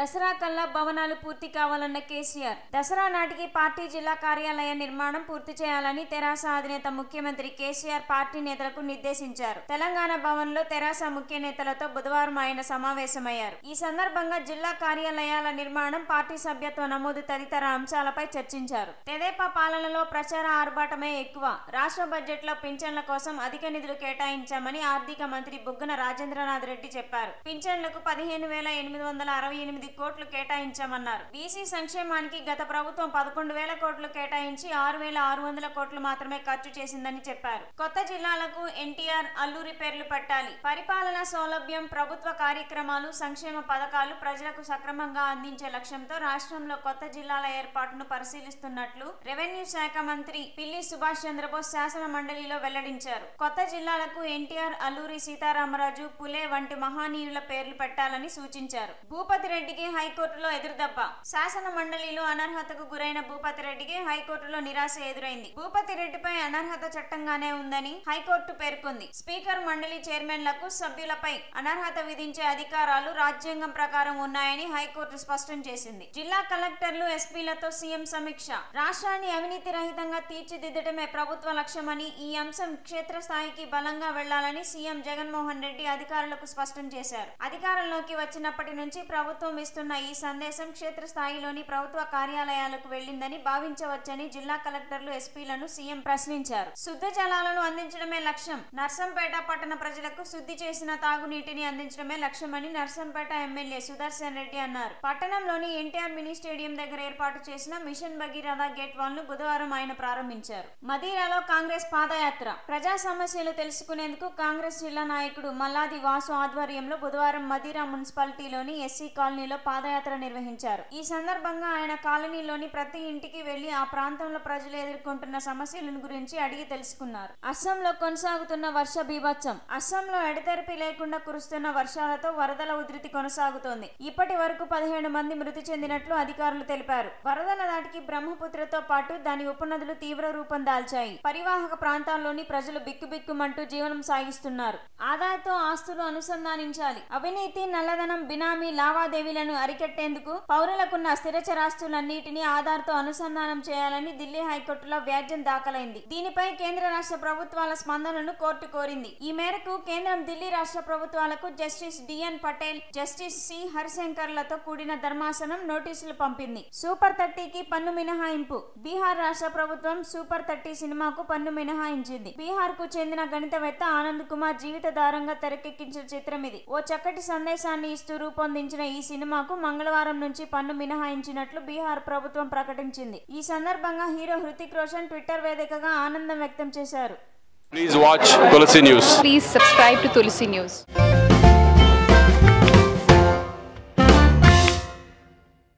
దసరా కల్లా భవనాలు పూర్తి కావాలన్న కేసీఆర్ దసరా నాటికి పార్టీ జిల్లా కార్యాలయ నిర్మాణం పూర్తి చేయాలని తెరాస అధినేత ముఖ్యమంత్రి కేసీఆర్ పార్టీ నేతలకు నిర్దేశించారు తెలంగాణ భవన్ లో తెరాస ముఖ్య నేతలతో బుధవారం ఆయన సమావేశమయ్యారు ఈ సందర్భంగా జిల్లా కార్యాలయాల నిర్మాణం పార్టీ సభ్యత్వ నమోదు తదితర అంశాలపై చర్చించారు తెదేపా పాలనలో ప్రచార ఆర్భాటమే ఎక్కువ రాష్ట్ర బడ్జెట్ లో పింఛన్ల కోసం అధిక నిధులు కేటాయించామని ఆర్థిక మంత్రి బుగ్గన రాజేంద్రనాథ్ రెడ్డి చెప్పారు పింఛన్లకు పదిహేను వేల ఎనిమిది వందల అరవై ఎనిమిది కోట్లు కేటాయించామన్నారు బీసీ సంక్షేమానికి గత ప్రభుత్వం పదకొండు వేల కోట్లు కేటాయించి ఆరు వేల ఆరు వందల కోట్లు మాత్రమే ఖర్చు చేసిందని చెప్పారు కొత్త జిల్లాలకు ఎన్టీఆర్ అల్లూరి పేర్లు పెట్టాలి పరిపాలన సౌలభ్యం ప్రభుత్వ కార్యక్రమాలు సంక్షేమ పథకాలు ప్రజలకు సక్రమంగా అందించే లక్ష్యంతో రాష్ట్రంలో కొత్త జిల్లాల ఏర్పాటును పరిశీలిస్తున్నట్లు రెవెన్యూ శాఖ మంత్రి పిల్లి సుభాష్ చంద్రబోస్ శాసన మండలిలో వెల్లడించారు కొత్త జిల్లాలకు ఎన్టీఆర్ అల్లూరి సీతారామరాజు పులే వంటి మహానీయుల పేర్లు పెట్టాలని సూచించారు భూపతి రెడ్డికి హైకోర్టులో ఎదురుదెబ్బ శాసన మండలిలో అనర్హతకు గురైన భూపతి రెడ్డికి హైకోర్టులో నిరాశ ఎదురైంది భూపతి రెడ్డిపై అనర్హత చట్టంగానే ఉందని హైకోర్టు పేర్కొంది స్పీకర్ మండలి చైర్మన్లకు సభ్యులపై అనర్హత విధించే అధికారాలు రాజ్యాంగం ప్రకారం ఉన్నాయని హైకోర్టు స్పష్టం చేసింది జిల్లా కలెక్టర్లు ఎస్పీలతో సీఎం సమీక్ష రాష్ట్రాన్ని అవినీతి రహితంగా తీర్చిదిద్దటమే ప్రభుత్వ లక్ష్యమని ఈ అంశం క్షేత్రస్థాయికి బలంగా వెళ్లాలని సీఎం జగన్మోహన్ రెడ్డి అధికారులకు స్పష్టం చేశారు అధికారంలోకి వచ్చినప్పటి నుంచి ప్రభుత్వం ఇస్తున్న ఈ సందేశం క్షేత్రస్థాయిలోని ప్రభుత్వ కార్యాలయాలకు వెళ్లిందని భావించవచ్చని జిల్లా కలెక్టర్లు ఎస్పీలను సీఎం ప్రశ్నించారు శుద్ధ జలాలను అందించడమే లక్ష్యం నర్సంపేట పట్టణ ప్రజలకు శుద్ధి చేసిన తాగునీటిని అందించడమే లక్ష్యమని నర్సంపేట ఎమ్మెల్యే సుదర్శన్ రెడ్డి అన్నారు పట్టణంలోని ఎన్టీఆర్ మినీ స్టేడియం దగ్గర ఏర్పాటు చేసిన మిషన్ భగీరథ గేట్ వాల్ ను బుధవారం ఆయన ప్రారంభించారు మదీరాలో కాంగ్రెస్ పాదయాత్ర ప్రజా సమస్యలు తెలుసుకునేందుకు కాంగ్రెస్ జిల్లా నాయకుడు మల్లాది వాసు ఆధ్వర్యంలో బుధవారం మదీరా మున్సిపాలిటీలోని ఎస్సీ కాలనీలో పాదయాత్ర నిర్వహించారు ఈ సందర్భంగా ఆయన కాలనీలోని ప్రతి ఇంటికి వెళ్లి ఆ ప్రాంతంలో ప్రజలు ఎదుర్కొంటున్న సమస్యలను గురించి అడిగి తెలుసుకున్నారు అస్సాంలో కొనసాగుతున్న వర్ష బీభత్సం అస్సాంలో ఎడతెరిపి లేకుండా కురుస్తున్న వర్షాలతో వరదల ఉధృతి కొనసాగుతోంది ఇప్పటి వరకు పదిహేడు మంది మృతి చెందినట్లు అధికారులు తెలిపారు వరదల దాటికి బ్రహ్మపుత్రతో పాటు దాని ఉపనదులు తీవ్ర రూపం దాల్చాయి పరివాహక ప్రాంతాల్లోని ప్రజలు బిక్కుబిక్కుమంటూ జీవనం సాగిస్తున్నారు ఆదాయతో ఆస్తులు అనుసంధానించాలి అవినీతి నల్లధనం బినామీ లావాదేవీలను అరికట్టేందుకు పౌరులకున్న స్థిరచరాస్తులన్నిటినీ ఆధార్తో అనుసంధానం చేయాలని ఢిల్లీ హైకోర్టులో వ్యాజ్యం దాఖలైంది దీనిపై కేంద్ర రాష్ట్ర ప్రభుత్వాల స్పందనను కోర్టు కోరింది ఈ మేరకు కేంద్రం ఢిల్లీ రాష్ట్ర ప్రభుత్వాలకు justice D N Patel justice C హరిశంకర్లతో కూడిన ధర్మాసనం నోటీసులు పంపింది సూపర్ థర్టీకి పన్ను మినహాయింపు బీహార్ రాష్ట్ర ప్రభుత్వం సూపర్ థర్టీ సినిమాకు పన్ను మినహాయించింది బీహార్ కు చెందిన గణితవేత్త ఆనంద్ కుమార్ జీవితధారంగా తెరకెక్కించిన చిత్రం ఇది ఓ చక్కటి సందేశాన్ని ఇస్తూ రూపొందించిన ఈ సినిమాకు మంగళవారం నుంచి పన్ను మినహాయించినట్లు బీహార్ ప్రభుత్వం ప్రకటించింది ఈ సందర్భంగా హీరో హృతిక్ రోషన్ ట్విట్టర్ వేదికగా ఆనందం వ్యక్తం చేశారు Please watch Tulsi News. Please subscribe to Tulsi News.